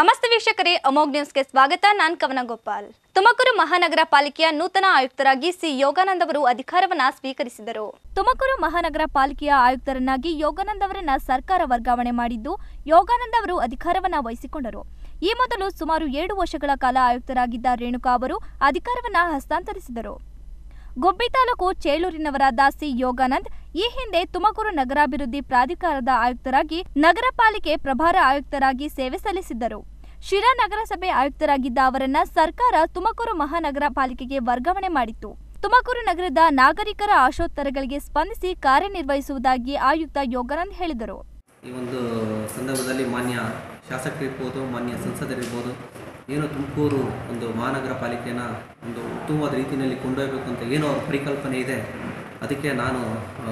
ನಮಸ್ತೆ ವೀಕ್ಷಕರೇ ಅಮೋಗ್ ನ್ಯೂಸ್ಗೆ ಸ್ವಾಗತ ನಾನ್ ಕವನ ಗೋಪಾಲ್ ತುಮಕೂರು ಮಹಾನಗರ ಪಾಲಿಕೆಯ ನೂತನ ಆಯುಕ್ತರಾಗಿ ಸಿ ಯೋಗಾನಂದ್ ಅವರು ಅಧಿಕಾರವನ್ನ ಸ್ವೀಕರಿಸಿದರು ತುಮಕೂರು ಮಹಾನಗರ ಪಾಲಿಕೆಯ ಆಯುಕ್ತರನ್ನಾಗಿ ಯೋಗಾನಂದ್ ಅವರನ್ನ ಸರ್ಕಾರ ವರ್ಗಾವಣೆ ಮಾಡಿದ್ದು ಯೋಗಾನಂದ್ ಅವರು ಅಧಿಕಾರವನ್ನ ವಹಿಸಿಕೊಂಡರು ಈ ಮೊದಲು ಸುಮಾರು ಏಳು ವರ್ಷಗಳ ಕಾಲ ಆಯುಕ್ತರಾಗಿದ್ದ ರೇಣುಕಾ ಅವರು ಅಧಿಕಾರವನ್ನ ಹಸ್ತಾಂತರಿಸಿದರು ಗುಬ್ಬಿ ತಾಲೂಕು ಚೇಳೂರಿನವರಾದ ಸಿ ಯೋಗಾನಂದ್ ಈ ಹಿಂದೆ ತುಮಕೂರು ನಗರಾಭಿವೃದ್ಧಿ ಪ್ರಾಧಿಕಾರದ ಆಯುಕ್ತರಾಗಿ ನಗರ ಪಾಲಿಕೆ ಪ್ರಭಾರ ಆಯುಕ್ತರಾಗಿ ಸೇವೆ ಸಲ್ಲಿಸಿದ್ದರು ಶಿರಾ ನಗರಸಭೆ ಆಯುಕ್ತರಾಗಿದ್ದ ಅವರನ್ನ ಸರ್ಕಾರ ತುಮಕೂರು ಮಹಾನಗರ ಪಾಲಿಕೆಗೆ ವರ್ಗಾವಣೆ ಮಾಡಿತ್ತು ತುಮಕೂರು ನಗರದ ನಾಗರಿಕರ ಆಶೋತ್ತರಗಳಿಗೆ ಸ್ಪಂದಿಸಿ ಕಾರ್ಯನಿರ್ವಹಿಸುವುದಾಗಿ ಆಯುಕ್ತ ಯೋಗಾನಂದ್ ಹೇಳಿದರು ಈ ಒಂದು ಸಂದರ್ಭದಲ್ಲಿ ಮಾನ್ಯ ಶಾಸಕರಿರ್ಬೋದು ಮಾನ್ಯ ಸಂಸದರಿರ್ಬೋದು ಏನು ತುಮಕೂರು ಒಂದು ಮಹಾನಗರ ಪಾಲಿಕೆಯನ್ನು ಒಂದು ಉತ್ತಮವಾದ ರೀತಿಯಲ್ಲಿ ಕೊಂಡೊಯ್ಯಬೇಕು ಅಂತ ಏನೋ ಅವ್ರ ಪರಿಕಲ್ಪನೆ ಇದೆ ಅದಕ್ಕೆ ನಾನು ಆ,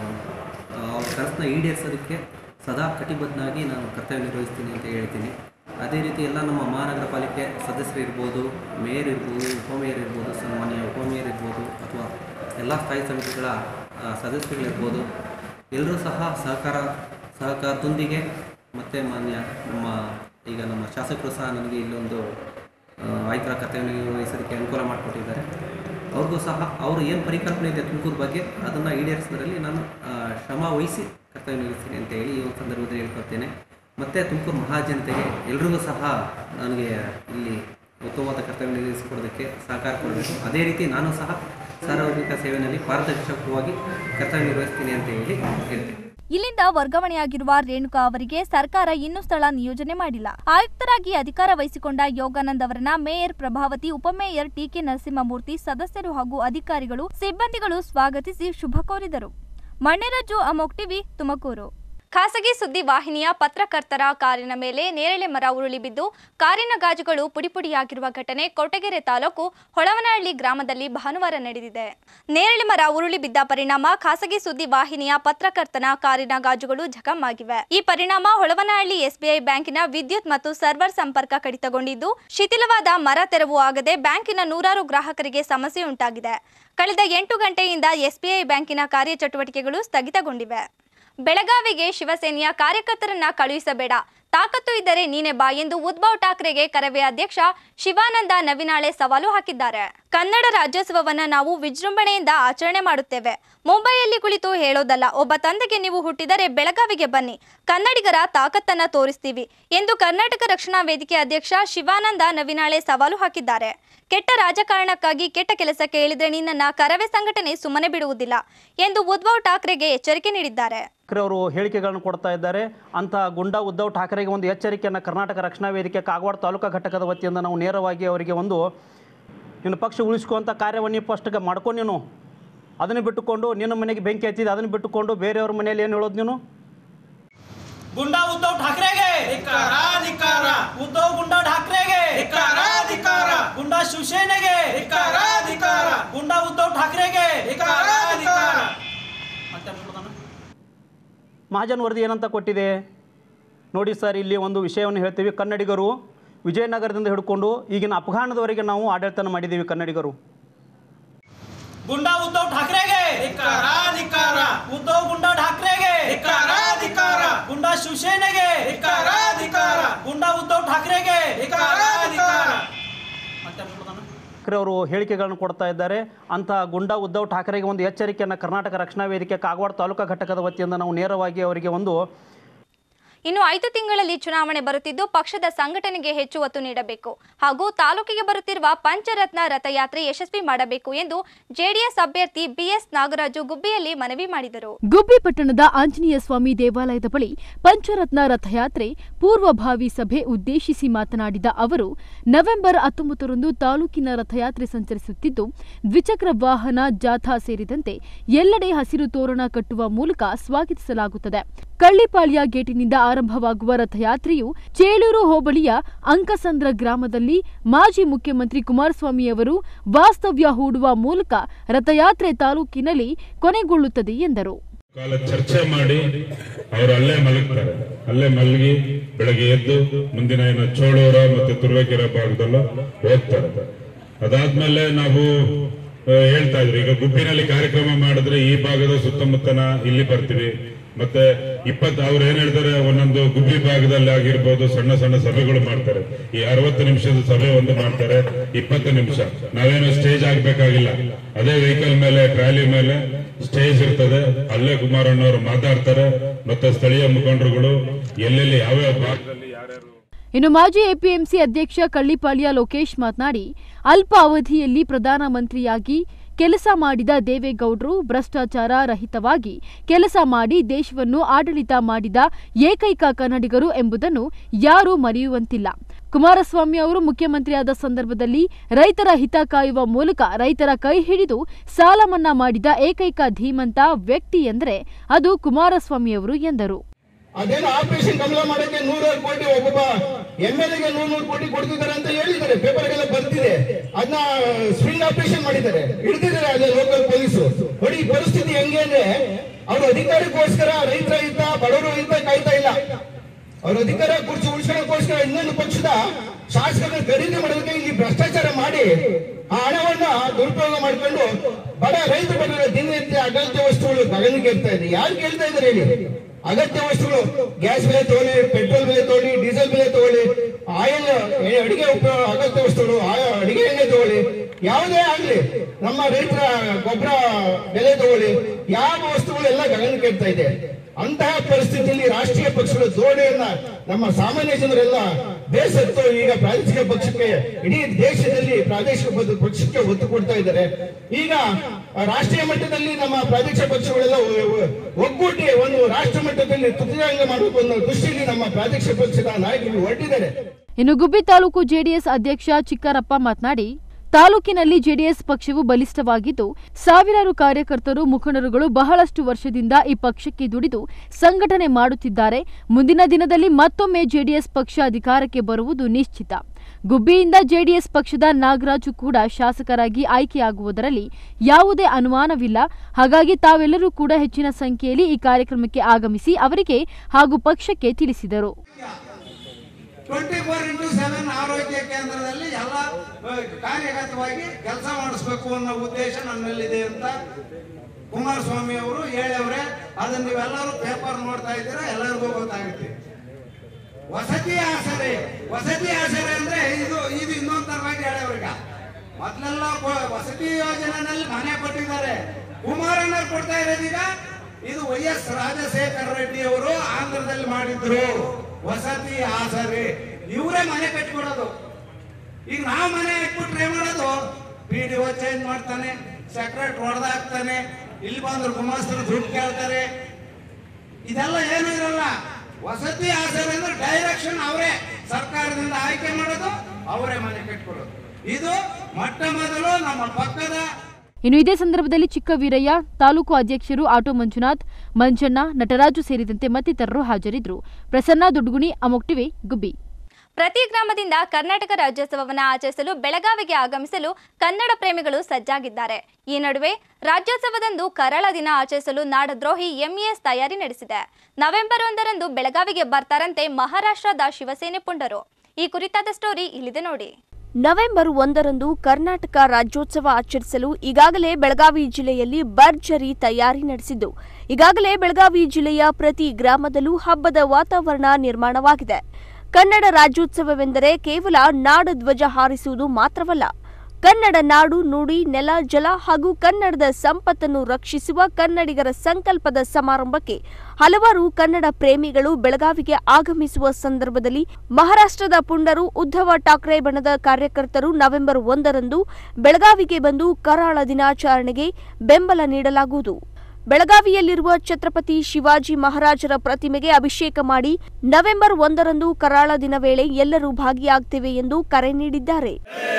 ಅವ್ರ ಕನಸನ್ನ ಈಡೇರಿಸೋದಕ್ಕೆ ಸದಾ ಕಟಿಬದ್ಧನಾಗಿ ನಾನು ಕರ್ತವ್ಯ ನಿರ್ವಹಿಸ್ತೀನಿ ಅಂತ ಹೇಳ್ತೀನಿ ಅದೇ ರೀತಿ ಎಲ್ಲ ನಮ್ಮ ಮಹಾನಗರ ಪಾಲಿಕೆ ಸದಸ್ಯರಿರ್ಬೋದು ಮೇಯರ್ ಇರ್ಬೋದು ಉಪಮೇಯರ್ ಇರ್ಬೋದು ಸನ್ಮಾನ್ಯ ಉಪಮೇಯರ್ ಇರ್ಬೋದು ಅಥವಾ ಎಲ್ಲ ಸ್ಥಾಯಿ ಸಮಿತಿಗಳ ಆ, ಸದಸ್ಯರುಗಳಿರ್ಬೋದು ಎಲ್ಲರೂ ಸಹ ಸಹಕಾರ ಸಹಕಾರದೊಂದಿಗೆ ಮತ್ತು ಮಾನ್ಯ ನಮ್ಮ ಈಗ ನಮ್ಮ ಶಾಸಕರು ಸಹ ನನಗೆ ಇಲ್ಲೊಂದು ಆ, ಆಯುಕ್ತರ ಕರ್ತವ್ಯ ನಿರ್ವಹಿಸೋದಕ್ಕೆ ಅನುಕೂಲ ಮಾಡಿಕೊಟ್ಟಿದ್ದಾರೆ ಅವ್ರಿಗೂ ಸಹ ಅವರು ಏನು ಪರಿಕಲ್ಪನೆ ಇದೆ ತುಮಕೂರು ಬಗ್ಗೆ ಅದನ್ನು ಈಡೇರಿಸೋದ್ರಲ್ಲಿ ನಾನು ಆ, ಶ್ರಮ ವಹಿಸಿ ಕರ್ತವ್ಯ ನಿರ್ವಹಿಸ್ತೀನಿ ಅಂತ ಹೇಳಿ ಈ ಒಂದು ಸಂದರ್ಭದಲ್ಲಿ ಹೇಳ್ಕೊಡ್ತೇನೆ ಮತ್ತು ತುಮಕೂರು ಮಹಾಜನತೆಗೆ ಎಲ್ರಿಗೂ ಸಹ ನನಗೆ ಇಲ್ಲಿ ಉತ್ತಮವಾದ ಕರ್ತವ್ಯ ನಿರ್ವಹಿಸಿಕೊಡೋದಕ್ಕೆ ಸಹಕಾರ ಕೊಡಬೇಕು ಅದೇ ರೀತಿ ನಾನು ಸಹ ಸಾರ್ವಜನಿಕ ಸೇವೆಯಲ್ಲಿ ಪಾರದರ್ಶಕವಾಗಿ ಕರ್ತವ್ಯ ನಿರ್ವಹಿಸ್ತೀನಿ ಅಂತ ಹೇಳಿ ಹೇಳ್ತೀನಿ ಇಲ್ಲಿಂದ ವರ್ಗಾವಣೆಯಾಗಿರುವ ರೇಣುಕಾ ಅವರಿಗೆ ಸರ್ಕಾರ ಇನ್ನೂ ಸ್ಥಳ ನಿಯೋಜನೆ ಮಾಡಿಲ್ಲ ಆಯುಕ್ತರಾಗಿ ಅಧಿಕಾರ ವಹಿಸಿಕೊಂಡ ಯೋಗಾನಂದ್ ಅವರನ್ನ ಮೇಯರ್ ಪ್ರಭಾವತಿ ಉಪಮೇಯರ್ ಟಿಕೆ ನರಸಿಂಹಮೂರ್ತಿ ಸದಸ್ಯರು ಹಾಗೂ ಅಧಿಕಾರಿಗಳು ಸಿಬ್ಬಂದಿಗಳು ಸ್ವಾಗತಿಸಿ ಶುಭ ಕೋರಿದರು ಮಣ್ಣೆರಜ್ಜು ಅಮೋಕ್ ಟಿವಿ ತುಮಕೂರು ಖಾಸಗಿ ಸುದ್ದಿ ವಾಹಿನಿಯ ಪತ್ರಕರ್ತರ ಕಾರಿನ ಮೇಲೆ ನೇರಳೆ ಮರ ಉರುಳಿ ಬಿದ್ದು ಕಾರಿನ ಗಾಜುಗಳು ಪುಡಿಪುಡಿಯಾಗಿರುವ ಘಟನೆ ಕೊಟಗೆರೆ ತಾಲೂಕು ಹೊಳವನಹಳ್ಳಿ ಗ್ರಾಮದಲ್ಲಿ ಭಾನುವಾರ ನಡೆದಿದೆ ನೇರಳೆ ಮರ ಉರುಳಿ ಬಿದ್ದ ಪರಿಣಾಮ ಖಾಸಗಿ ಸುದ್ದಿ ವಾಹಿನಿಯ ಪತ್ರಕರ್ತನ ಕಾರಿನ ಗಾಜುಗಳು ಜಖಂ ಆಗಿವೆ ಈ ಪರಿಣಾಮ ಹೊಳವನಹಳ್ಳಿ ಎಸ್ಬಿಐ ಬ್ಯಾಂಕಿನ ವಿದ್ಯುತ್ ಮತ್ತು ಸರ್ವರ್ ಸಂಪರ್ಕ ಕಡಿತಗೊಂಡಿದ್ದು ಶಿಥಿಲವಾದ ಮರ ತೆರವು ಆಗದೆ ಬ್ಯಾಂಕಿನ ನೂರಾರು ಗ್ರಾಹಕರಿಗೆ ಸಮಸ್ಯೆ ಉಂಟಾಗಿದೆ ಕಳೆದ ಎಂಟು ಗಂಟೆಯಿಂದ ಎಸ್ಬಿಐ ಬ್ಯಾಂಕಿನ ಕಾರ್ಯಚಟುವಟಿಕೆಗಳು ಸ್ಥಗಿತಗೊಂಡಿವೆ ಬೆಳಗಾವಿಗೆ ಶಿವಸೇನೆಯ ಕಾರ್ಯಕರ್ತರನ್ನ ಕಳುಹಿಸಬೇಡ ತಾಕತ್ತು ಇದ್ದರೆ ನೀನೆ ಬಾ ಎಂದು ಉದ್ಧವ್ ಠಾಕ್ರೆಗೆ ಕರವೇ ಅಧ್ಯಕ್ಷ ಶಿವಾನಂದ ನವಿನಾಳೆ ಸವಾಲು ಹಾಕಿದ್ದಾರೆ ಕನ್ನಡ ರಾಜ್ಯೋತ್ಸವವನ್ನ ನಾವು ವಿಜೃಂಭಣೆಯಿಂದ ಆಚರಣೆ ಮಾಡುತ್ತೇವೆ ಮುಂಬೈಯಲ್ಲಿ ಕುಳಿತು ಹೇಳೋದಲ್ಲ ಒಬ್ಬ ತಂದೆಗೆ ನೀವು ಹುಟ್ಟಿದರೆ ಬೆಳಗಾವಿಗೆ ಬನ್ನಿ ಕನ್ನಡಿಗರ ತಾಕತ್ತನ್ನ ತೋರಿಸ್ತೀವಿ ಎಂದು ಕರ್ನಾಟಕ ರಕ್ಷಣಾ ವೇದಿಕೆ ಅಧ್ಯಕ್ಷ ಶಿವಾನಂದ ನವಿನಾಳೆ ಸವಾಲು ಹಾಕಿದ್ದಾರೆ ಕೆಟ್ಟ ರಾಜಕಾರಣಕ್ಕಾಗಿ ಕೆಟ್ಟ ಕೆಲಸಕ್ಕೆ ಹೇಳಿದ್ರೆ ನಿನ್ನನ್ನ ಕರವೇ ಸಂಘಟನೆ ಸುಮ್ಮನೆ ಬಿಡುವುದಿಲ್ಲ ಎಂದು ಉದ್ಧವ್ ಠಾಕ್ರೆಗೆ ಎಚ್ಚರಿಕೆ ನೀಡಿದ್ದಾರೆ ಠಾಕ್ರೆ ಅವರು ಹೇಳಿಕೆಗಳನ್ನು ಕೊಡ್ತಾ ಇದ್ದಾರೆ ಅಂತ ಗುಂಡಾ ಉದ್ಧವ್ ಠಾಕ್ರೆಗೆ ಒಂದು ಎಚ್ಚರಿಕೆಯನ್ನು ಕರ್ನಾಟಕ ರಕ್ಷಣಾ ವೇದಿಕೆ ಕಾಗವಾಡ ತಾಲೂಕಾ ಘಟಕದ ವತಿಯಿಂದ ನಾವು ನೇರವಾಗಿ ಅವರಿಗೆ ಒಂದು ನಿನ್ನ ಪಕ್ಷ ಉಳಿಸ್ಕೊಂಥ ಕಾರ್ಯವನ್ನು ಫಸ್ಟ್ಗೆ ಮಾಡ್ಕೊಂಡು ನೀನು ಅದನ್ನು ಬಿಟ್ಟುಕೊಂಡು ನಿನ್ನ ಮನೆಗೆ ಬೆಂಕಿ ಹಚ್ಚಿದೆ ಅದನ್ನು ಬಿಟ್ಟುಕೊಂಡು ಬೇರೆಯವ್ರ ಮನೆಯಲ್ಲಿ ಏನು ಹೇಳೋದು ನೀನು ಗುಂಡಾ ಉद्धವ್ ಠಾಕ್ರೆಗೆ ಧಿಕ್ಕಾರ ಧಿಕ್ಕಾರ ಉद्धವ್ ಗುಂಡಾ ಠಾಕ್ರೆಗೆ ಧಿಕ್ಕಾರ ಧಿಕ್ಕಾರ ಗುಂಡಾ ಶಿವಸೇನೆಗೆ ಧಿಕ್ಕಾರ ಧಿಕ್ಕಾರ ಗುಂಡಾ ಉद्धವ್ ಠಾಕ್ರೆಗೆ ಧಿಕ್ಕಾರ ಧಿಕ್ಕಾರ ಮಹಾಜನ್ ವರದಿ ಏನಂತ ಕೊಟ್ಟಿದೆ ನೋಡಿ ಸರ್ ಇಲ್ಲಿ ಒಂದು ವಿಷಯವನ್ನು ಹೇಳ್ತೀವಿ ಕನ್ನಡಿಗರು ವಿಜಯನಗರದಿಂದ ಹಿಡ್ಕೊಂಡು ಈಗಿನ ಅಫಘಾನದವರೆಗೆ ನಾವು ಆಡಳಿತನ ಮಾಡಿದ್ದೀವಿ ಕನ್ನಡಿಗರು ಗುಂಡಾ ಉद्धವ್ ಠಾಕ್ರೆಗೆ ಧಿಕ್ಕಾರ ಧಿಕ್ಕಾರ ಉद्धವ್ ಗುಂಡಾ ಠಾಕ್ರೆಗೆ ಧಿಕ್ಕಾರ ಧಿಕ್ಕಾರ ಗುಂಡಾ ಶಿವಸೇನೆಗೆ ಧಿಕ್ಕಾರ ಧಿಕ್ಕಾರ ಗುಂಡಾ ಉद्धವ್ ಠಾಕ್ರೆಗೆ ಧಿಕ್ಕಾರ ಧಿಕ್ಕಾರ ಠಾಕ್ರೆ ಅವರು ಹೇಳಿಕೆಗಳನ್ನು ಕೊಡ್ತಾ ಇದ್ದಾರೆ ಅಂತ ಗುಂಡಾ ಉದ್ಧವ್ ಠಾಕ್ರೆಗೆ ಒಂದು ಎಚ್ಚರಿಕೆಯನ್ನು ಕರ್ನಾಟಕ ರಕ್ಷಣಾ ವೇದಿಕೆ ಕಾಗವಾಡ ತಾಲೂಕಾ ಘಟಕದ ವತಿಯಿಂದ ನಾವು ನೇರವಾಗಿ ಅವರಿಗೆ ಒಂದು ಇನ್ನು ಐದು ತಿಂಗಳಲ್ಲಿ ಚುನಾವಣೆ ಬರುತ್ತಿದ್ದು ಪಕ್ಷದ ಸಂಘಟನೆಗೆ ಹೆಚ್ಚು ಒತ್ತು ನೀಡಬೇಕು ಹಾಗೂ ತಾಲೂಕಿಗೆ ಬರುತ್ತಿರುವ ಪಂಚರತ್ನ ರಥಯಾತ್ರೆ ಯಶಸ್ವಿ ಮಾಡಬೇಕು ಎಂದು ಜೆಡಿಎಸ್ ಅಭ್ಯರ್ಥಿ ಬಿಎಸ್ ನಾಗರಾಜು ಗುಬ್ಬಿಯಲ್ಲಿ ಮನವಿ ಮಾಡಿದರು ಗುಬ್ಬಿ ಪಟ್ಟಣದ ಆಂಜನೇಯ ಸ್ವಾಮಿ ದೇವಾಲಯದ ಬಳಿ ಪಂಚರತ್ನ ರಥಯಾತ್ರೆ ಪೂರ್ವಭಾವಿ ಸಭೆ ಉದ್ದೇಶಿಸಿ ಮಾತನಾಡಿದ ಅವರು ನವೆಂಬರ್ ಹತ್ತೊಂಬತ್ತರಂದು ತಾಲೂಕಿನ ರಥಯಾತ್ರೆ ಸಂಚರಿಸುತ್ತಿದ್ದು ದ್ವಿಚಕ್ರ ವಾಹನ ಜಾಥಾ ಸೇರಿದಂತೆ ಎಲ್ಲೆಡೆ ಹಸಿರು ತೋರಣ ಕಟ್ಟುವ ಮೂಲಕ ಸ್ವಾಗತಿಸಲಾಗುತ್ತದೆ ಕಳ್ಳಿಪಾಳ್ಯ ಗೇಟಿನಿಂದ ಆರಂಭವಾಗುವ ರಥಯಾತ್ರೆಯು ಚೇಳೂರು ಹೋಬಳಿಯ ಅಂಕಸಂದ್ರ ಗ್ರಾಮದಲ್ಲಿ ಮಾಜಿ ಮುಖ್ಯಮಂತ್ರಿ ಕುಮಾರಸ್ವಾಮಿಯವರು ವಾಸ್ತವ್ಯ ಹೂಡುವ ಮೂಲಕ ರಥಯಾತ್ರೆ ತಾಲೂಕಿನಲ್ಲಿ ಕೊನೆಗೊಳ್ಳುತ್ತದೆ ಎಂದರು ಕಾಲ ಚರ್ಚೆ ಮಾಡಿ ಅವರು ಅಲ್ಲೇ ಮಲಗ್ತಾರೆ ಅಲ್ಲೇ ಮಲಗಿ ಬೆಳಗ್ಗೆ ಎದ್ದು ಮುಂದಿನ ಏನು ಚೋಳೂರ ಮತ್ತೆ ತುರುವೇಕೆರೆ ಭಾಗದಲ್ಲೂ ಹೋಗ್ತಾರೆ ಅದಾದ್ಮೇಲೆ ನಾವು ಆ, ಹೇಳ್ತಾ ಇದ್ರಿ ಈಗ ಗುಬ್ಬಿನಲ್ಲಿ ಕಾರ್ಯಕ್ರಮ ಮಾಡಿದ್ರೆ ಈ ಭಾಗದ ಸುತ್ತಮುತ್ತನ ಇಲ್ಲಿ ಬರ್ತೀವಿ ಮತ್ತೆ ಇಪ್ಪತ್ತು ಅವ್ರು ಏನ್ ಹೇಳ್ತಾರೆ ಒಂದೊಂದು ಗುಬ್ಬಿ ಭಾಗದಲ್ಲಿ ಆಗಿರ್ಬೋದು ಸಣ್ಣ ಸಣ್ಣ ಸಭೆಗಳು ಮಾಡ್ತಾರೆ ಈ ಅರವತ್ತು ನಿಮಿಷದ ಸಭೆ ಒಂದು ಮಾಡ್ತಾರೆ ಇಪ್ಪತ್ತು ನಿಮಿಷ ನಾವೇನು ಸ್ಟೇಜ್ ಆಗ್ಬೇಕಾಗಿಲ್ಲ ಅದೇ ವೆಹಿಕಲ್ ಮೇಲೆ ಟ್ರಾಲಿ ಮೇಲೆ ಸ್ಟೇಜ್ ಇರ್ತದೆ ಅಲ್ಲೇ ಕುಮಾರಣ್ಣವರು ಮಾತಾಡ್ತಾರೆ ಮತ್ತೆ ಸ್ಥಳೀಯ ಮುಖಂಡರುಗಳು ಎಲ್ಲೆಲ್ಲಿ ಯಾವ್ಯಾವ ಭಾಗದಲ್ಲಿ ಯಾರ್ಯಾರು ಇನ್ನು ಮಾಜಿ ಎಪಿಎಂಸಿ ಅಧ್ಯಕ್ಷ ಕಳ್ಳಿಪಾಳ್ಯ ಲೋಕೇಶ್ ಮಾತನಾಡಿ ಅಲ್ಪ ಅವಧಿಯಲ್ಲಿ ಪ್ರಧಾನಮಂತ್ರಿಯಾಗಿ ಕೆಲಸ ಮಾಡಿದ ದೇವೇಗೌಡರು ಭ್ರಷ್ಟಾಚಾರ ರಹಿತವಾಗಿ ಕೆಲಸ ಮಾಡಿ ದೇಶವನ್ನು ಆಡಳಿತ ಮಾಡಿದ ಏಕೈಕ ಕನ್ನಡಿಗರು ಎಂಬುದನ್ನು ಯಾರೂ ಮರೆಯುವಂತಿಲ್ಲ ಕುಮಾರಸ್ವಾಮಿ ಅವರು ಮುಖ್ಯಮಂತ್ರಿಯಾದ ಸಂದರ್ಭದಲ್ಲಿ ರೈತರ ಹಿತ ಕಾಯುವ ಮೂಲಕ ರೈತರ ಕೈ ಹಿಡಿದು ಸಾಲ ಮನ್ನಾ ಮಾಡಿದ ಏಕೈಕ ಧೀಮಂತ ವ್ಯಕ್ತಿ ಎಂದರೆ ಅದು ಕುಮಾರಸ್ವಾಮಿಯವರು ಎಂದರು ಅದೇನೋ ಆಪರೇಷನ್ ಕಮಲ ಮಾಡಕ್ಕೆ ನೂರಾರು ಕೋಟಿ ಒಬ್ಬೊಬ್ಬ ಎಂ ಎಲ್ ಎಗೆ ನೂರ್ ನೂರು ಕೋಟಿ ಕೊಡ್ತಿದ್ದಾರೆ ಅಂತ ಹೇಳಿದ್ದಾರೆ ಪೇಪರ್ಗೆಲ್ಲ ಬರ್ತಿದೆ ಅದನ್ನ ಸ್ವಿಂಗ್ ಆಪರೇಷನ್ ಮಾಡಿದ್ದಾರೆ ಹಿಡಿದಿದ್ದಾರೆ ಅದೇ ಲೋಕಲ್ ಪೊಲೀಸು ನೋಡಿ ಈ ಪರಿಸ್ಥಿತಿ ಹೆಂಗೆ ಅಂದ್ರೆ ಅವ್ರ ಅಧಿಕಾರಕ್ಕೋಸ್ಕರ ರೈತರ ಹಿತ ಬಡವರ ಹಿತ ಕಾಯ್ತಾ ಇಲ್ಲ ಅವ್ರ ಅಧಿಕಾರ ಕುರ್ಚಿ ಉಳಿಸ್ಕೊಳ್ಳೋಕ್ಕೋಸ್ಕರ ಇನ್ನೊಂದು ಪಕ್ಷದ ಶಾಸಕರನ್ನ ಖರೀದಿ ಮಾಡೋದಕ್ಕೆ ಇಲ್ಲಿ ಭ್ರಷ್ಟಾಚಾರ ಮಾಡಿ ಆ ಹಣವನ್ನ ದುರುಪಯೋಗ ಮಾಡ್ಕೊಂಡು ಬಡ ರೈತ ಬಡವರ ದಿನನಿತ್ಯ ಅಗತ್ಯ ವಸ್ತುಗಳು ಗಗನಕ್ಕೆ ಇರ್ತಾ ಇದೆ ಯಾರು ಕೇಳ್ತಾ ಇದ್ದಾರೆ ಹೇಳಿ ಅಗತ್ಯ ವಸ್ತುಗಳು ಗ್ಯಾಸ್ ಬೆಲೆ ತಗೊಳ್ಳಿ ಪೆಟ್ರೋಲ್ ಬೆಲೆ ತಗೊಳ್ಳಿ ಡೀಸೆಲ್ ಬೆಲೆ ತಗೊಳ್ಳಿ ಆಯಿಲ್ ಅಡಿಗೆ ಉಪಯೋಗ ಅಗತ್ಯ ವಸ್ತುಗಳು ಆ- ಅಡಿಗೆ ಎಣ್ಣೆ ತಗೊಳ್ಳಿ ಯಾವುದೇ ಆಗ್ಲಿ ನಮ್ಮ ರೈತರ ಗೊಬ್ಬರ ಬೆಲೆ ತಗೊಳ್ಳಿ ಯಾವ ವಸ್ತುಗಳು ಎಲ್ಲ ಗಗನಕ್ಕೆ ಇರ್ತಾ ಇದೆ ಅಂತಹ ಪರಿಸ್ಥಿತಿಯಲ್ಲಿ ರಾಷ್ಟ್ರೀಯ ಪಕ್ಷಗಳ ಧೋರಣೆಯನ್ನ ನಮ್ಮ ಸಾಮಾನ್ಯ ಜನರೆಲ್ಲ ಬೇಸತ್ತು ಈಗ ಪ್ರಾದೇಶಿಕ ಪಕ್ಷಕ್ಕೆ ಇಡೀ ದೇಶದಲ್ಲಿ ಪ್ರಾದೇಶಿಕ ಪದ- ಪಕ್ಷಕ್ಕೆ ಒತ್ತು ಕೊಡ್ತಾ ಇದ್ದಾರೆ ಈಗ ರಾಷ್ಟ್ರೀಯ ಮಟ್ಟದಲ್ಲಿ ನಮ್ಮ ಪ್ರಾದೇಶಿಕ ಪಕ್ಷಗಳೆಲ್ಲ ಒ- ಒ- ಒಗ್ಗೂಡಿ ಒಂದು ರಾಷ್ಟ್ರ ಮಟ್ಟದಲ್ಲಿ ತುದಿರಂಗ ಮಾಡಬೇಕು ಅನ್ನೋ ದೃಷ್ಟಿಯಲ್ಲಿ ನಮ್ಮ ಪ್ರಾದೇಶಿಕ ಪಕ್ಷದ ನಾಯಕರು ಹೊರಟಿದ್ದಾರೆ ಇನ್ನು ಗುಬ್ಬಿ ತಾಲೂಕು ಜೆಡಿಎಸ್ ಅಧ್ಯಕ್ಷ ಚಿಕ್ಕರಪ್ಪ ಮಾತನಾಡಿ ತಾಲೂಕಿನಲ್ಲಿ ಜೆಡಿಎಸ್ ಪಕ್ಷವು ಬಲಿಷ್ಠವಾಗಿದ್ದು ಸಾವಿರಾರು ಕಾರ್ಯಕರ್ತರು ಮುಖಂಡರುಗಳು ಬಹಳಷ್ಟು ವರ್ಷದಿಂದ ಈ ಪಕ್ಷಕ್ಕೆ ದುಡಿದು ಸಂಘಟನೆ ಮಾಡುತ್ತಿದ್ದಾರೆ ಮುಂದಿನ ದಿನದಲ್ಲಿ ಮತ್ತೊಮ್ಮೆ ಜೆಡಿಎಸ್ ಪಕ್ಷ ಅಧಿಕಾರಕ್ಕೆ ಬರುವುದು ನಿಶ್ಚಿತ ಗುಬ್ಬಿಯಿಂದ ಜೆಡಿಎಸ್ ಪಕ್ಷದ ನಾಗರಾಜು ಕೂಡ ಶಾಸಕರಾಗಿ ಆಯ್ಕೆಯಾಗುವುದರಲ್ಲಿ ಯಾವುದೇ ಅನುಮಾನವಿಲ್ಲ ಹಾಗಾಗಿ ತಾವೆಲ್ಲರೂ ಕೂಡ ಹೆಚ್ಚಿನ ಸಂಖ್ಯೆಯಲ್ಲಿ ಈ ಕಾರ್ಯಕ್ರಮಕ್ಕೆ ಆಗಮಿಸಿ ಅವರಿಗೆ ಹಾಗೂ ಪಕ್ಷಕ್ಕೆ ತಿಳಿಸಿದರು ಟ್ವೆಂಟಿ ಫೋರ್ ಇಂಟು ಸೆವೆನ್ ಆರೋಗ್ಯ ಕೇಂದ್ರದಲ್ಲಿ ಎಲ್ಲ ಆ, ಕಾರ್ಯಗತವಾಗಿ ಕೆಲಸ ಮಾಡಿಸ್ಬೇಕು ಅನ್ನೋ ಉದ್ದೇಶ ನನ್ನಲ್ಲಿದೆ ಅಂತ ಕುಮಾರಸ್ವಾಮಿ ಅವರು ಹೇಳವ್ರೆ ಅದನ್ನ ನೀವೆಲ್ಲರೂ ಪೇಪರ್ ನೋಡ್ತಾ ಇದ್ದೀರಾ ಎಲ್ಲರಿಗೂ ಗೊತ್ತಾಗುತ್ತೆ ವಸತಿ ಆಸರೆ ವಸತಿ ಆಸರೆ ಅಂದ್ರೆ ಇದು ಇದು ಇನ್ನೊಂದ್ ತರವಾಗಿ ಹೇಳವ್ರೀಗ ಮೊದ್ಲೆಲ್ಲ ಕೊ- ವಸತಿ ಯೋಜನೆನಲ್ಲಿ ಮನೆ ಕೊಟ್ಟಿದ್ದಾರೆ ಕುಮಾರಣ್ಣರು ಕೊಡ್ತಾ ಇರೋದೀಗ ಇದು ವೈ ಎಸ್ ರಾಜಶೇಖರ ರೆಡ್ಡಿ ಅವರು ಆಂಧ್ರದಲ್ಲಿ ಮಾಡಿದ್ರು ವಸತಿ ಆಸರೆ ಇವರೇ ಮನೆ ಕಟ್ಟಿಕೊಡೋದು ಈಗ ನಾವು ಮನೆ ಹಾಕ್ಬಿಟ್ರೆ ಏನ್ ಮಾಡೋದು ಪಿ ಡಿ ಒ ಚೇಂಜ್ ಮಾಡ್ತಾನೆ ಸೆಕ್ರೆಟ್ ಹೊಡೆದಾಕ್ತಾನೆ ಇಲ್ಲಿ ಬಂದ್ರು ಗುಮಾಸ್ತರು ದುಡ್ಡು ಕೇಳ್ತಾರೆ ಇದೆಲ್ಲ ಏನೂ ಇರಲ್ಲ ವಸತಿ ಆಸರೆ ಅಂದ್ರೆ ಡೈರೆಕ್ಷನ್ ಅವರೇ ಸರ್ಕಾರದಿಂದ ಆಯ್ಕೆ ಮಾಡೋದು ಅವರೇ ಮನೆ ಕಟ್ಕೊಡೋದು ಇದು ಮೊಟ್ಟ ಮೊದಲು ನಮ್ಮ ಪಕ್ಕದ ಇನ್ನು ಇದೇ ಸಂದರ್ಭದಲ್ಲಿ ಚಿಕ್ಕವೀರಯ್ಯ ತಾಲೂಕು ಅಧ್ಯಕ್ಷರು ಆಟೋ ಮಂಜುನಾಥ್ ಮಂಜಣ್ಣ ನಟರಾಜು ಸೇರಿದಂತೆ ಮತ್ತಿತರರು ಹಾಜರಿದ್ದರು ಪ್ರಸನ್ನ ದುಡ್ಗುಣಿ ಅಮೋಕ್ ಟಿವಿ ಗುಬ್ಬಿ ಪ್ರತಿ ಗ್ರಾಮದಿಂದ ಕರ್ನಾಟಕ ರಾಜ್ಯೋತ್ಸವವನ್ನು ಆಚರಿಸಲು ಬೆಳಗಾವಿಗೆ ಆಗಮಿಸಲು ಕನ್ನಡ ಪ್ರೇಮಿಗಳು ಸಜ್ಜಾಗಿದ್ದಾರೆ ಈ ನಡುವೆ ರಾಜ್ಯೋತ್ಸವದಂದು ಕರಾಳ ದಿನ ಆಚರಿಸಲು ನಾಡದ್ರೋಹಿ ಎಂಇಎಸ್ ತಯಾರಿ ನಡೆಸಿದೆ ನವೆಂಬರ್ ಒಂದರಂದು ಬೆಳಗಾವಿಗೆ ಬರ್ತಾರಂತೆ ಮಹಾರಾಷ್ಟ್ರದ ಶಿವಸೇನೆ ಪುಂಡರು ಈ ಕುರಿತಾದ ಸ್ಟೋರಿ ಇಲ್ಲಿದೆ ನೋಡಿ ನವೆಂಬರ್ ಒಂದರಂದು ಕರ್ನಾಟಕ ರಾಜ್ಯೋತ್ಸವ ಆಚರಿಸಲು ಈಗಾಗಲೇ ಬೆಳಗಾವಿ ಜಿಲ್ಲೆಯಲ್ಲಿ ಭರ್ಜರಿ ತಯಾರಿ ನಡೆಸಿದ್ದು ಈಗಾಗಲೇ ಬೆಳಗಾವಿ ಜಿಲ್ಲೆಯ ಪ್ರತಿ ಗ್ರಾಮದಲ್ಲೂ ಹಬ್ಬದ ವಾತಾವರಣ ನಿರ್ಮಾಣವಾಗಿದೆ ಕನ್ನಡ ರಾಜ್ಯೋತ್ಸವವೆಂದರೆ ಕೇವಲ ನಾಡ ಧ್ವಜ ಹಾರಿಸುವುದು ಮಾತ್ರವಲ್ಲ ಕನ್ನಡ ನಾಡು ನುಡಿ ನೆಲ ಜಲ ಹಾಗೂ ಕನ್ನಡದ ಸಂಪತ್ತನ್ನು ರಕ್ಷಿಸುವ ಕನ್ನಡಿಗರ ಸಂಕಲ್ಪದ ಸಮಾರಂಭಕ್ಕೆ ಹಲವಾರು ಕನ್ನಡ ಪ್ರೇಮಿಗಳು ಬೆಳಗಾವಿಗೆ ಆಗಮಿಸುವ ಸಂದರ್ಭದಲ್ಲಿ ಮಹಾರಾಷ್ಟ್ರದ ಪುಂಡರು ಉದ್ಧವ ಠಾಕ್ರೆ ಬಣದ ಕಾರ್ಯಕರ್ತರು ನವೆಂಬರ್ ಒಂದರಂದು ಬೆಳಗಾವಿಗೆ ಬಂದು ಕರಾಳ ದಿನಾಚರಣೆಗೆ ಬೆಂಬಲ ನೀಡಲಾಗುವುದು ಬೆಳಗಾವಿಯಲ್ಲಿರುವ ಛತ್ರಪತಿ ಶಿವಾಜಿ ಮಹಾರಾಜರ ಪ್ರತಿಮೆಗೆ ಅಭಿಷೇಕ ಮಾಡಿ ನವೆಂಬರ್ ಒಂದರಂದು ಕರಾಳ ದಿನ ವೇಳೆ ಎಲ್ಲರೂ ಭಾಗಿಯಾಗ್ತೇವೆ ಎಂದು ಕರೆ ನೀಡಿದ್ದಾರೆ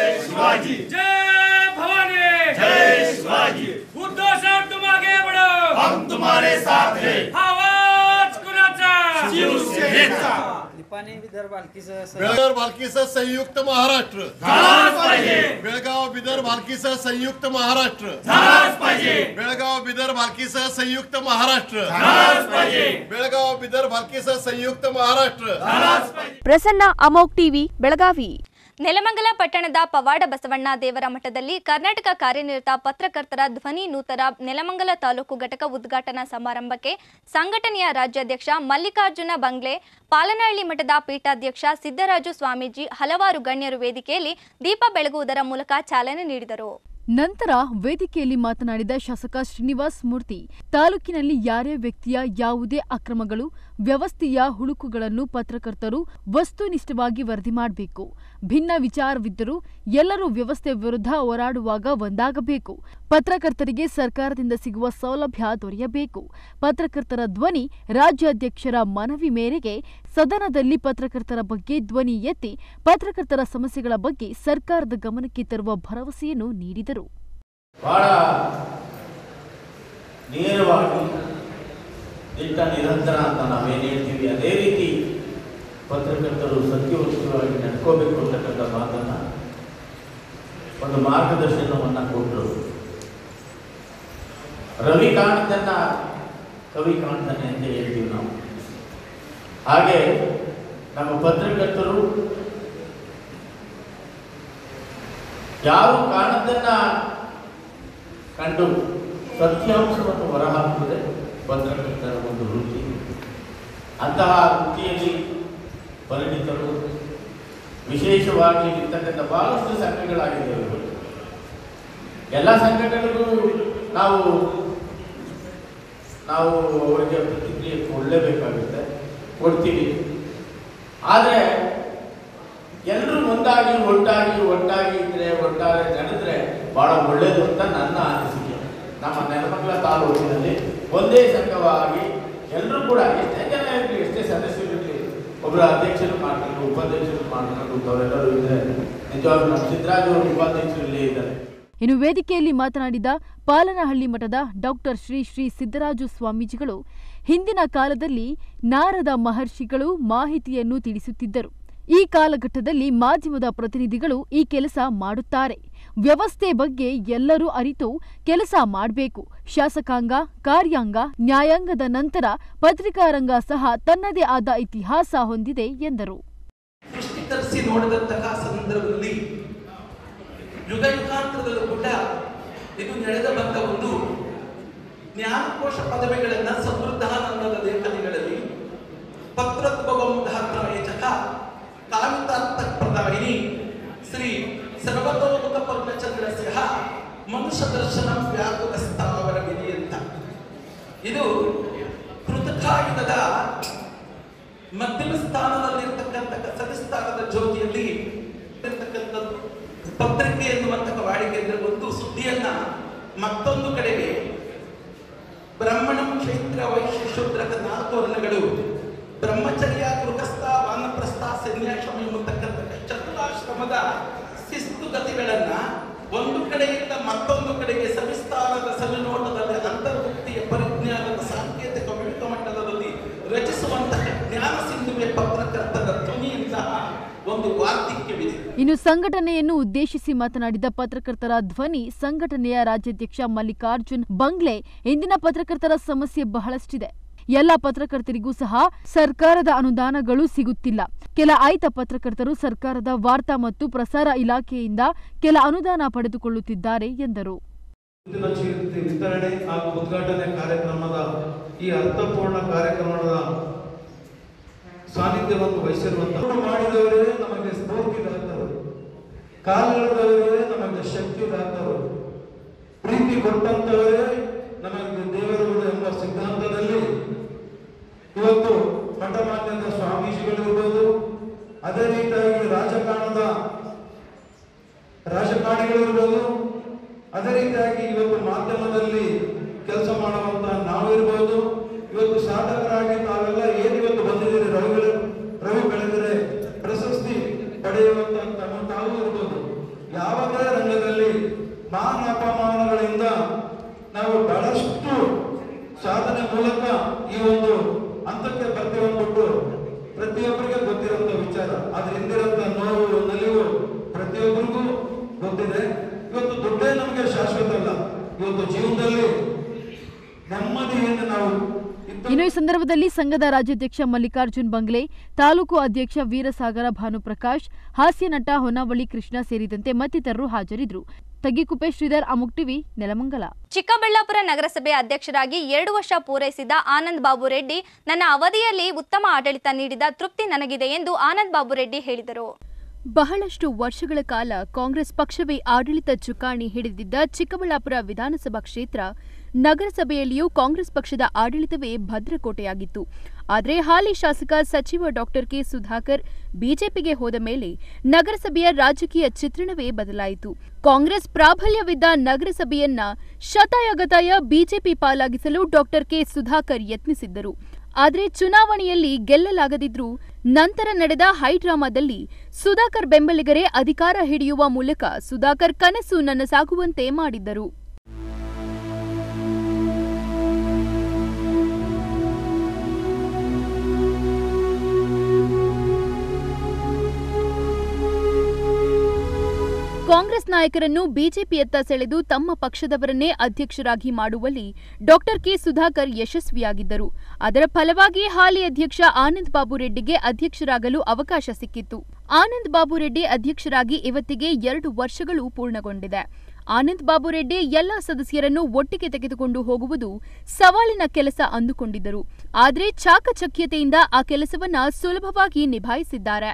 जय भवानी जय शिवाजी उद्धव साहेब तुम आगे बढ़ो हम तुम्हारे साथ हैं आवाज कुणाचा शिवसेनेचा बेळगाव बालकीसह संयुक्त महाराष्ट्र बेळगाव बिदर बालकीसह संयुक्त महाराष्ट्र बेळगाव बिदर बालकीसह संयुक्त महाराष्ट्र बेळगाव बिदर बालकीसह संयुक्त महाराष्ट्र ಪ್ರಸನ್ನ ಅಮೋಕ್ ಟಿವಿ ಬೆಳಗಾವಿ ನೆಲಮಂಗಲ ಪಟ್ಟಣದ ಪವಾಡ ಬಸವಣ್ಣ ದೇವರ ಮಠದಲ್ಲಿ ಕರ್ನಾಟಕ ಕಾರ್ಯನಿರತ ಪತ್ರಕರ್ತರ ಧ್ವನಿ ನೂತನ ನೆಲಮಂಗಲ ತಾಲೂಕು ಘಟಕ ಉದ್ಘಾಟನಾ ಸಮಾರಂಭಕ್ಕೆ ಸಂಘಟನೆಯ ರಾಜ್ಯಾಧ್ಯಕ್ಷ ಮಲ್ಲಿಕಾರ್ಜುನ ಬಂಗ್ಲೆ ಪಾಲನಹಳ್ಳಿ ಮಠದ ಪೀಠಾಧ್ಯಕ್ಷ ಸಿದ್ದರಾಜು ಸ್ವಾಮೀಜಿ ಹಲವಾರು ಗಣ್ಯರು ವೇದಿಕೆಯಲ್ಲಿ ದೀಪ ಬೆಳಗುವುದರ ಮೂಲಕ ಚಾಲನೆ ನೀಡಿದರು ನಂತರ ವೇದಿಕೆಯಲ್ಲಿ ಮಾತನಾಡಿದ ಶಾಸಕ ಶ್ರೀನಿವಾಸ್ ಮೂರ್ತಿ ತಾಲೂಕಿನಲ್ಲಿ ಯಾರೇ ವ್ಯಕ್ತಿಯ ಯಾವುದೇ ಅಕ್ರಮಗಳು ವ್ಯವಸ್ಥೆಯ ಹುಳುಕುಗಳನ್ನು ಪತ್ರಕರ್ತರು ವಸ್ತುನಿಷ್ಠವಾಗಿ ವರದಿ ಮಾಡಬೇಕು ಭಿನ್ನ ವಿಚಾರವಿದ್ದರೂ ಎಲ್ಲರೂ ವ್ಯವಸ್ಥೆ ವಿರುದ್ಧ ಹೋರಾಡುವಾಗ ಒಂದಾಗಬೇಕು ಪತ್ರಕರ್ತರಿಗೆ ಸರ್ಕಾರದಿಂದ ಸಿಗುವ ಸೌಲಭ್ಯ ದೊರೆಯಬೇಕು ಪತ್ರಕರ್ತರ ಧ್ವನಿ ರಾಜ್ಯಾಧ್ಯಕ್ಷರ ಮನವಿ ಮೇರೆಗೆ ಸದನದಲ್ಲಿ ಪತ್ರಕರ್ತರ ಬಗ್ಗೆ ಧ್ವನಿ ಎತ್ತಿ ಪತ್ರಕರ್ತರ ಸಮಸ್ಯೆಗಳ ಬಗ್ಗೆ ಸರ್ಕಾರದ ಗಮನಕ್ಕೆ ತರುವ ಭರವಸೆಯನ್ನು ನೀಡಿದರು ಬಹಳ ನೇರವಾಗಿ ದಿಟ್ಟ ನಿರಂತರ ಅಂತ ನಾವೇನು ಹೇಳ್ತೀವಿ ಅದೇ ರೀತಿ ಪತ್ರಕರ್ತರು ಸತ್ಯವಸ್ತುವಾಗಿ ನಡ್ಕೋಬೇಕು ಅಂತಕ್ಕಂಥ ಮಾತನ್ನು ಒಂದು ಮಾರ್ಗದರ್ಶನವನ್ನು ಕೊಟ್ಟರು ರವಿ ಕಾಣ್ತನ್ನ ಕವಿ ಕಾಣ್ತಾನೆ ಅಂತ ಹೇಳ್ತೀವಿ ನಾವು ಹಾಗೆ ನಮ್ಮ ಪತ್ರಕರ್ತರು ಯಾರು ಕಾಣದನ್ನ ಕಂಡು ಸತ್ಯಾಂಶವನ್ನು ಹೊರಹಾಕುವುದೇ ಪತ್ರಕರ್ತರ ಒಂದು ವೃತ್ತಿ ಅಂತಹ ವೃತ್ತಿಯಲ್ಲಿ ಪರಿಣಿತರು ವಿಶೇಷವಾಗಿ ಇರ್ತಕ್ಕಂಥ ಬಹಳಷ್ಟು ಸಂಘಗಳಾಗಿದೆ ಇವರು ಎಲ್ಲ ಸಂಘಗಳಿಗೂ ನಾವು ನಾವು ಅವರಿಗೆ ಪ್ರತಿಕ್ರಿಯೆ ಕೊಡಲೇಬೇಕಾಗುತ್ತೆ ಕೊಡ್ತೀವಿ ಆದರೆ ಎಲ್ಲರೂ ಒಂದಾಗಿ ಒಟ್ಟಾಗಿ ಒಟ್ಟಾಗಿ ಇದ್ರೆ ಒಟ್ಟಾಗಿ ನಡೆದ್ರೆ ಬಹಳ ಒಳ್ಳೇದು ಅಂತ ನನ್ನ ಅನಿಸಿಕೆ ನಮ್ಮ ನೆಲಮಂಗಲ ತಾಲೂಕಿನಲ್ಲಿ ಒಂದೇ ಸಂಘವಾಗಿ ಎಲ್ಲರೂ ಕೂಡ ಎಷ್ಟೇ ಜನ ಇರಲಿ ಎಷ್ಟೇ ಸದಸ್ಯರು ಇರಲಿ ಒಬ್ಬರು ಅಧ್ಯಕ್ಷರು ಮಾಡ್ಕೊಂಡು ಉಪಾಧ್ಯಕ್ಷರು ಮಾಡ್ಕೊಂಡು ಅವರೆಲ್ಲರೂ ಇದ್ರೆ ನಿಜವಾಗ್ಲೂ ನಮ್ಮ ಸಿದ್ದರಾಜು ಅವರು ಉಪಾಧ್ಯಕ್ಷರು ಇಲ್ಲೇ ಇದ್ದಾರೆ ಇನ್ನು ವೇದಿಕೆಯಲ್ಲಿ ಮಾತನಾಡಿದ ಪಾಲನಹಳ್ಳಿ ಮಠದ ಡಾಕ್ಟರ್ ಶ್ರೀ ಶ್ರೀ ಸಿದ್ದರಾಜು ಸ್ವಾಮೀಜಿಗಳು ಹಿಂದಿನ ಕಾಲದಲ್ಲಿ ನಾರದ ಮಹರ್ಷಿಗಳು ಮಾಹಿತಿಯನ್ನು ತಿಳಿಸುತ್ತಿದ್ದರು ಈ ಕಾಲಘಟ್ಟದಲ್ಲಿ ಮಾಧ್ಯಮದ ಪ್ರತಿನಿಧಿಗಳು ಈ ಕೆಲಸ ಮಾಡುತ್ತಾರೆ ವ್ಯವಸ್ಥೆ ಬಗ್ಗೆ ಎಲ್ಲರೂ ಅರಿತು ಕೆಲಸ ಮಾಡಬೇಕು ಶಾಸಕಾಂಗ ಕಾರ್ಯಾಂಗ ನ್ಯಾಯಾಂಗದ ನಂತರ ಪತ್ರಿಕಾರಂಗ ಸಹ ತನ್ನದೇ ಆದ ಇತಿಹಾಸ ಹೊಂದಿದೆ ಎಂದರು ದೃಷ್ಟಿಕರಿಸಿ ನೋಡಿದಂತಹ ಸಂದರ್ಭದಲ್ಲಿ ಯುಗ ಯುಗಾಂತರದಲ್ಲೂ ಕೂಡ ಇದು ನಡೆದ ಬಂದ ಒಂದು ಜ್ಞಾನಕೋಶ ಪದವಿಗಳನ್ನ ಸಮೃದ್ಧಾನಂದದ ಲೇಖನಿಗಳಲ್ಲಿ ಪತ್ರತ್ವಂ ಧಾತ್ರ ಏಚಕ ಕಾಮಿತಾರ್ಥ ಪ್ರದಾಯಿನಿ ಶ್ರೀ ಸರ್ವತೋಮುಖ ಪರ್ಣಚಂದ್ರಸ್ಯ ಮನುಷ್ಯ ದರ್ಶನ ವ್ಯಾಪಕ ಸ್ಥಾವರ ವಿಧಿ ಅಂತ ಇದು ಕೃತಕಾಯುಗದ ಮಧ್ಯಮ ಸ್ಥಾನದಲ್ಲಿರ್ತಕ್ಕಂಥ ಸದಸ್ಥಾನದ ಜ್ಯೋತಿಯಲ್ಲಿ ಇರ್ತಕ್ಕಂಥದ್ದು ಪತ್ರಿಕೆ ಎನ್ನುವಂತಹ ವಾಡಿಕೆ ಅಂದ್ರೆ ಒಂದು ಸುದ್ದಿಯನ್ನ ಮತ್ತೊಂದು ಕಡೆಗೆ ಬ್ರಾಹ್ಮಣಂ ಕ್ಷೇತ್ರ ವೈಶ್ಯ ಶೂದ್ರಕ ನಾಲ್ಕು ವರ್ಣಗಳು ಬ್ರಹ್ಮಚರ್ಯ ಗೃಹಸ್ಥ ವಾನಪ್ರಸ್ಥ ಸನ್ಯಾಸಂ ಎಂಬತಕ್ಕಂಥ ಚತುರಾಶ್ರಮದ ಶಿಸ್ತು ಗತಿಗಳನ್ನ ಒಂದು ಕಡೆಯಿಂದ ಮತ್ತೊಂದು ಕಡೆಗೆ ಸವಿಸ್ತಾರದ ಸವಿನೋಟದಲ್ಲಿ ಅಂತರ್ವೃತ್ತಿಯ ಪರಿಜ್ಞಾನದ ಸಾಂಕೇತಿಕ ವಿವಿಧ ಮಟ್ಟದಲ್ಲಿ ರಚಿಸುವಂತಹ ಜ್ಞಾನ ಸಿಂಧುವೆ ಪತ್ರಕರ್ತರ ಧ್ವನಿಯಂತಹ ಒಂದು ವಾರ್ಧಿಕ್ಯವಿದೆ ಇನ್ನು ಸಂಘಟನೆಯನ್ನು ಉದ್ದೇಶಿಸಿ ಮಾತನಾಡಿದ ಪತ್ರಕರ್ತರ ಧ್ವನಿ ಸಂಘಟನೆಯ ರಾಜ್ಯಾಧ್ಯಕ್ಷ ಮಲ್ಲಿಕಾರ್ಜುನ್ ಬಂಗ್ಲೆ ಇಂದಿನ ಪತ್ರಕರ್ತರ ಸಮಸ್ಯೆ ಬಹಳಷ್ಟಿದೆ ಎಲ್ಲ ಪತ್ರಕರ್ತರಿಗೂ ಸಹ ಸರ್ಕಾರದ ಅನುದಾನಗಳು ಸಿಗುತ್ತಿಲ್ಲ ಕೆಲ ಆಯ್ದ ಪತ್ರಕರ್ತರು ಸರ್ಕಾರದ ವಾರ್ತಾ ಮತ್ತು ಪ್ರಸಾರ ಇಲಾಖೆಯಿಂದ ಕೆಲ ಅನುದಾನ ಪಡೆದುಕೊಳ್ಳುತ್ತಿದ್ದಾರೆ ಎಂದರು ಮುಂದಿನ ಚೀಟಿ ವಿತರಣೆ ಹಾಗೂ ಉದ್ಘಾಟನೆ ಕಾರ್ಯಕ್ರಮದ ಈ ಅರ್ಥಪೂರ್ಣ ಕಾರ್ಯಕ್ರಮದ ಸಾನ್ನಿಧ್ಯವನ್ನು ವಹಿಸಿರುವಂತಹ ಮಾಡಿದವರೇ ನಮಗೆ ಸ್ಫೂರ್ತಿದಾತರು ಕಾಲಿಡದವರೇ ನಮಗೆ ಶಕ್ತಿದಾತರು ಪ್ರೀತಿ ಕೊಟ್ಟಂತವರೇ ನಮಗೆ ದೇವರುಗಳು ಎಂಬ ಸಿದ್ಧಾಂತದಲ್ಲಿ ಇವತ್ತು ಮಠಮಾನ್ಯದ ಸ್ವಾಮೀಜಿಗಳಿರ್ಬೋದು ಅದೇ ರೀತಿಯಾಗಿ ರಾಜಕಾರಣದ ರಾಜಕಾರಣಿಗಳಿರ್ಬೋದು ಅದೇ ರೀತಿಯಾಗಿ ಇವತ್ತು ಮಾಧ್ಯಮದಲ್ಲಿ ಕೆಲಸ ಮಾಡುವಂತ ನಾವಿರ್ಬೋದು ಇವತ್ತು ಸಾಧಕರಾಗಿ ತಾವೆಲ್ಲ ಏನು ಇವತ್ತು ಬಂದಿದ್ದೀರಿ ರವಿ ಬೆಳೆ- ರವಿ ಬೆಳೆದರೆ ಪ್ರಶಸ್ತಿ ಪಡೆಯುವಂತ ತಮ್ಮ ತಾವು ಇರ್ಬೋದು ಯಾವುದೇ ರಂಗದಲ್ಲಿ ಮಾನ ಅಪಮಾನಗಳಿಂದ ನಾವು ಬಹಳಷ್ಟು ಸಾಧನೆ ಮೂಲಕ ಈ ಒಂದು ಹಂತಕ್ಕೆ ಬರ್ತೀವಿ ಅಂದ್ಬಿಟ್ಟು ಪ್ರತಿಯೊಬ್ಬರಿಗೆ ಗೊತ್ತಿರುವಂತ ವಿಚಾರ ಅದ್ರ ಹಿಂದಿರಂತ ನೋವು ನಲಿವು ಪ್ರತಿಯೊಬ್ಬರಿಗೂ ಗೊತ್ತಿದೆ ಇವತ್ತು ದುಡ್ಡೇ ನಮಗೆ ಶಾಶ್ವತ ಅಲ್ಲ ಇವತ್ತು ಜೀವನದಲ್ಲಿ ನೆಮ್ಮದಿಯಿಂದ ನಾವು ಇನ್ನು ಈ ಸಂದರ್ಭದಲ್ಲಿ ಸಂಘದ ರಾಜ್ಯಾಧ್ಯಕ್ಷ ಮಲ್ಲಿಕಾರ್ಜುನ್ ಬಂಗ್ಲೆ ತಾಲೂಕು ಅಧ್ಯಕ್ಷ ವೀರಸಾಗರ ಭಾನುಪ್ರಕಾಶ್ ಹಾಸ್ಯ ನಟ ಹೊನ್ನಾವಳಿ ಕೃಷ್ಣ ಸೇರಿದಂತೆ ಮತ್ತಿತರರು ಹಾಜರಿದ್ದರು ತಗ್ಗಿಕುಪ್ಪೆ ಶ್ರೀಧರ್ ಅಮುಕ್ ಟಿವಿ ನೆಲಮಂಗಲ ಚಿಕ್ಕಬಳ್ಳಾಪುರ ನಗರಸಭೆ ಅಧ್ಯಕ್ಷರಾಗಿ ಎರಡು ವರ್ಷ ಪೂರೈಸಿದ ಆನಂದ್ ಬಾಬು ರೆಡ್ಡಿ ನನ್ನ ಅವಧಿಯಲ್ಲಿ ಉತ್ತಮ ಆಡಳಿತ ನೀಡಿದ ತೃಪ್ತಿ ನನಗಿದೆ ಎಂದು ಆನಂದ್ ಬಾಬು ರೆಡ್ಡಿ ಹೇಳಿದರು ಬಹಳಷ್ಟು ವರ್ಷಗಳ ಕಾಲ ಕಾಂಗ್ರೆಸ್ ಪಕ್ಷವೇ ಆಡಳಿತ ಚುಕ್ಕಾಣಿ ಹಿಡಿದಿದ್ದ ಚಿಕ್ಕಬಳ್ಳಾಪುರ ವಿಧಾನಸಭಾ ಕ್ಷೇತ್ರ ನಗರಸಭೆಯಲ್ಲಿಯೂ ಕಾಂಗ್ರೆಸ್ ಪಕ್ಷದ ಆಡಳಿತವೇ ಭದ್ರಕೋಟೆಯಾಗಿತ್ತು ಆದರೆ ಹಾಲಿ ಶಾಸಕ ಸಚಿವ ಡಾಕ್ಟರ್ ಕೆ ಸುಧಾಕರ್ ಬಿಜೆಪಿಗೆ ಹೋದ ಮೇಲೆ ನಗರಸಭೆಯ ರಾಜಕೀಯ ಚಿತ್ರಣವೇ ಬದಲಾಯಿತು ಕಾಂಗ್ರೆಸ್ ಪ್ರಾಬಲ್ಯವಿದ್ದ ನಗರಸಭೆಯನ್ನ ಶತಾಯಗತಾಯ ಬಿಜೆಪಿ ಪಾಲಾಗಿಸಲು ಡಾಕ್ಟರ್ ಕೆ ಸುಧಾಕರ್ ಯತ್ನಿಸಿದ್ದರು ಆದರೆ ಚುನಾವಣೆಯಲ್ಲಿ ಗೆಲ್ಲಲಾಗದಿದ್ರೂ ನಂತರ ನಡೆದ ಹೈಡ್ರಾಮಾದಲ್ಲಿ ಸುಧಾಕರ್ ಬೆಂಬಲಿಗರೇ ಅಧಿಕಾರ ಹಿಡಿಯುವ ಮೂಲಕ ಸುಧಾಕರ್ ಕನಸು ನನಸಾಗುವಂತೆ ಮಾಡಿದ್ದರು ಕಾಂಗ್ರೆಸ್ ನಾಯಕರನ್ನು ಬಿಜೆಪಿಯತ್ತ ಸೆಳೆದು ತಮ್ಮ ಪಕ್ಷದವರನ್ನೇ ಅಧ್ಯಕ್ಷರಾಗಿ ಮಾಡುವಲ್ಲಿ ಡಾಕ್ಟರ್ ಕೆ ಸುಧಾಕರ್ ಯಶಸ್ವಿಯಾಗಿದ್ದರು ಅದರ ಫಲವಾಗಿ ಹಾಲಿ ಅಧ್ಯಕ್ಷ ಆನಂದ್ ಬಾಬು ರೆಡ್ಡಿಗೆ ಅಧ್ಯಕ್ಷರಾಗಲು ಅವಕಾಶ ಸಿಕ್ಕಿತ್ತು ಆನಂದ್ ಬಾಬು ರೆಡ್ಡಿ ಅಧ್ಯಕ್ಷರಾಗಿ ಇವತ್ತಿಗೆ ಎರಡು ವರ್ಷಗಳು ಪೂರ್ಣಗೊಂಡಿದೆ ಆನಂದ್ ಬಾಬು ರೆಡ್ಡಿ ಎಲ್ಲಾ ಸದಸ್ಯರನ್ನು ಒಟ್ಟಿಗೆ ತೆಗೆದುಕೊಂಡು ಹೋಗುವುದು ಸವಾಲಿನ ಕೆಲಸ ಅಂದುಕೊಂಡಿದ್ದರು ಆದರೆ ಚಾಕಚಕ್ಯತೆಯಿಂದ ಆ ಕೆಲಸವನ್ನ ಸುಲಭವಾಗಿ ನಿಭಾಯಿಸಿದ್ದಾರೆ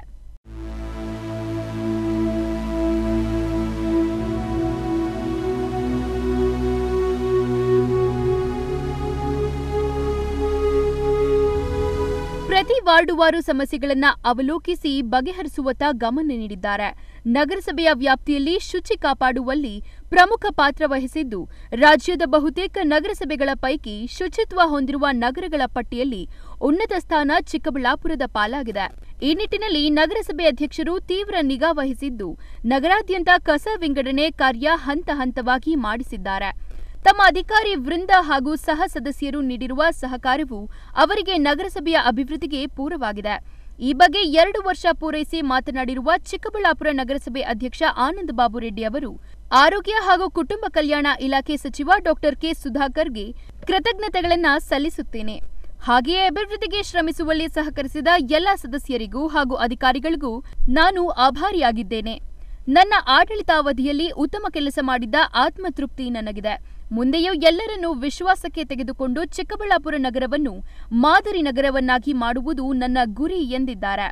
ಪ್ರತಿ ವಾರ್ಡುವಾರು ಸಮಸ್ಯೆಗಳನ್ನ ಅವಲೋಕಿಸಿ ಬಗೆಹರಿಸುವತ್ತ ಗಮನ ನೀಡಿದ್ದಾರೆ ನಗರಸಭೆಯ ವ್ಯಾಪ್ತಿಯಲ್ಲಿ ಶುಚಿ ಕಾಪಾಡುವಲ್ಲಿ ಪ್ರಮುಖ ಪಾತ್ರ ವಹಿಸಿದ್ದು ರಾಜ್ಯದ ಬಹುತೇಕ ನಗರಸಭೆಗಳ ಪೈಕಿ ಶುಚಿತ್ವ ಹೊಂದಿರುವ ನಗರಗಳ ಪಟ್ಟಿಯಲ್ಲಿ ಉನ್ನತ ಸ್ಥಾನ ಚಿಕ್ಕಬಳ್ಳಾಪುರದ ಪಾಲಾಗಿದೆ ಈ ನಿಟ್ಟಿನಲ್ಲಿ ನಗರಸಭೆ ಅಧ್ಯಕ್ಷರು ತೀವ್ರ ನಿಗಾ ವಹಿಸಿದ್ದು ನಗರಾದ್ಯಂತ ಕಸ ವಿಂಗಡಣೆ ಕಾರ್ಯ ಹಂತ ಹಂತವಾಗಿ ಮಾಡಿಸಿದ್ದಾರೆ ತಮ್ಮ ಅಧಿಕಾರಿ ವೃಂದ ಹಾಗೂ ಸಹ ಸದಸ್ಯರು ನೀಡಿರುವ ಸಹಕಾರವು ಅವರಿಗೆ ನಗರಸಭೆಯ ಅಭಿವೃದ್ಧಿಗೆ ಪೂರವಾಗಿದೆ ಈ ಬಗ್ಗೆ ಎರಡು ವರ್ಷ ಪೂರೈಸಿ ಮಾತನಾಡಿರುವ ಚಿಕ್ಕಬಳ್ಳಾಪುರ ನಗರಸಭೆ ಅಧ್ಯಕ್ಷ ಆನಂದ್ ಬಾಬು ರೆಡ್ಡಿ ಅವರು ಆರೋಗ್ಯ ಹಾಗೂ ಕುಟುಂಬ ಕಲ್ಯಾಣ ಇಲಾಖೆ ಸಚಿವ ಡಾಕ್ಟರ್ ಕೆ ಸುಧಾಕರ್ಗೆ ಕೃತಜ್ಞತೆಗಳನ್ನ ಸಲ್ಲಿಸುತ್ತೇನೆ ಹಾಗೆಯೇ ಅಭಿವೃದ್ಧಿಗೆ ಶ್ರಮಿಸುವಲ್ಲಿ ಸಹಕರಿಸಿದ ಎಲ್ಲ ಸದಸ್ಯರಿಗೂ ಹಾಗೂ ಅಧಿಕಾರಿಗಳಿಗೂ ನಾನು ಆಭಾರಿಯಾಗಿದ್ದೇನೆ ನನ್ನ ಆಡಳಿತಾವಧಿಯಲ್ಲಿ ಉತ್ತಮ ಕೆಲಸ ಮಾಡಿದ್ದ ಆತ್ಮತೃಪ್ತಿ ನನಗಿದೆ ಮುಂದೆಯೂ ಎಲ್ಲರನ್ನೂ ವಿಶ್ವಾಸಕ್ಕೆ ತೆಗೆದುಕೊಂಡು ಚಿಕ್ಕಬಳ್ಳಾಪುರ ನಗರವನ್ನು ಮಾದರಿ ನಗರವನ್ನಾಗಿ ಮಾಡುವುದು ನನ್ನ ಗುರಿ ಎಂದಿದ್ದಾರೆ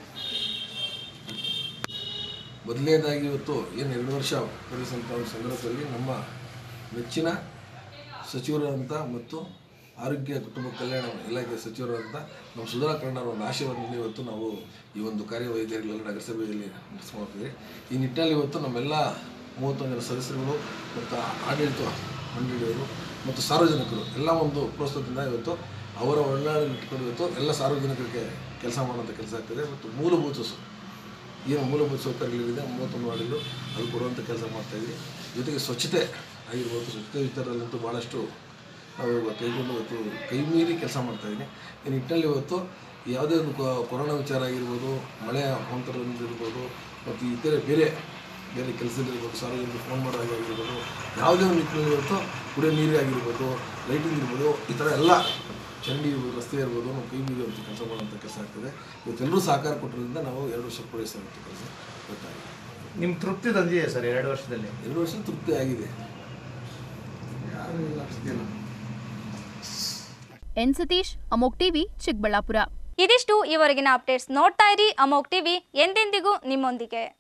ಮೊದಲನೇದಾಗಿ ಇವತ್ತು ಏನು ಎರಡು ವರ್ಷ ಪೂರೈಸಿದಂಥ ಒಂದು ಸಂದರ್ಭದಲ್ಲಿ ನಮ್ಮ ನೆಚ್ಚಿನ ಸಚಿವರಾದಂಥ ಮತ್ತು ಆರೋಗ್ಯ ಕುಟುಂಬ ಕಲ್ಯಾಣ ಇಲಾಖೆ ಸಚಿವರಾದಂಥ ನಮ್ಮ ಸುಧಾಕರಣ ಅವರ ಒಂದು ಆಶಯವನ್ನು ಇವತ್ತು ನಾವು ಈ ಒಂದು ಕಾರ್ಯವೈದ್ಯರಿಗೆಲ್ಲ ನಗರಸಭೆಯಲ್ಲಿ ನಡೆಸ್ಕೊಳ್ತೀವಿ ಈ ನಿಟ್ಟಿನಲ್ಲಿ ಇವತ್ತು ನಮ್ಮೆಲ್ಲ ಮೂವತ್ತೊಂದು ಜನ ಸದಸ್ಯರುಗಳು ಮತ್ತು ಆಡಳಿತ ಮಂಡಳಿಯವರು ಮತ್ತು ಸಾರ್ವಜನಿಕರು ಎಲ್ಲ ಒಂದು ಪ್ರೋತ್ಸಾಹದಿಂದ ಇವತ್ತು ಅವರ ಒಳ್ಳಾಡ ಇಟ್ಕೊಂಡು ಇವತ್ತು ಎಲ್ಲ ಸಾರ್ವಜನಿಕರಿಗೆ ಕೆಲಸ ಮಾಡುವಂಥ ಕೆಲಸ ಆಗ್ತದೆ ಮತ್ತು ಮೂಲಭೂತ ಸ- ಏನು ಮೂಲಭೂತ ಸೌಕರ್ಯಗಳಿದೆ ಮೂವತ್ತೊಂದು ವಾರ್ಡ್ಗಳು ಅದು ಕೊಡುವಂಥ ಕೆಲಸ ಮಾಡ್ತಾಯಿದ್ವಿ ಜೊತೆಗೆ ಸ್ವಚ್ಛತೆ ಆಗಿರ್ಬೋದು ಸ್ವಚ್ಛತೆ ವಿಚಾರದಲ್ಲಂತೂ ಭಾಳಷ್ಟು ನಾವು ಇವತ್ತು ಕೈಗೊಂಡು ಇವತ್ತು ಕೈ ಮೀರಿ ಕೆಲಸ ಮಾಡ್ತಾಯಿದ್ದೀನಿ ಈ ನಿಟ್ಟಿನಲ್ಲಿ ಇವತ್ತು ಯಾವುದೇ ಒಂದು ಕೊ- ಕೊರೋನಾ ವಿಚಾರ ಆಗಿರ್ಬೋದು ಮಳೆ ಅವಾಂತರದಿಂದ ಇರ್ಬೋದು ಮತ್ತು ಇತರೆ ಬೇರೆ ಬೇರೆ ಕೆಲಸದಲ್ಲಿರ್ಬೋದು ಸಾರ್ವಜನಿಕರು ಫೋನ್ ಮಾಡೋದಾಗಿರ್ಬೋದು ಯಾವುದೇ ಒಂದು ನಿಟ್ಟಿನಲ್ಲಿ ಇವತ್ತು ಕುಡಿಯೋ ನೀರಾಗಿರ್ಬೋದು ಲೈಟಿಂಗ್ ಇರ್ಬೋದು ಈ ಥರ ಎಲ್ಲ ಚರಂಡಿ ಇರ್ಬೋದು ರಸ್ತೆ ಇರ್ಬೋದು ನಾವು ಕೈ ಮೀರುವಂಥ ಕೆಲಸ ಮಾಡುವಂಥ ಕೆಲಸ ಆಗ್ತದೆ ಇವತ್ತೆಲ್ಲರೂ ಸಹಕಾರ ಕೊಟ್ಟರಿಂದ ನಾವು ಎರಡು ವರ್ಷ ಪೂರೈಸುವಂಥ ಕೆಲಸ ಗೊತ್ತಾಗಿದೆ ನಿಮ್ಮ ತೃಪ್ತಿ ತಂದಿದೆ ಸರ್ ಎರಡು ವರ್ಷದಲ್ಲಿ ಎರಡು ವರ್ಷ ತೃಪ್ತಿ ಆಗಿದೆ ಎನ್ ಸತೀಶ್ ಅಮೋಕ್ ಟಿವಿ ಚಿಕ್ಕಬಳ್ಳಾಪುರ ಇದಿಷ್ಟು ಈವರೆಗಿನ ಅಪ್ಡೇಟ್ಸ್ ನೋಡ್ತಾ ಇರಿ ಅಮೋಕ್ ಟಿವಿ ಎಂದೆಂದಿಗೂ ನಿಮ್ಮೊಂದಿಗೆ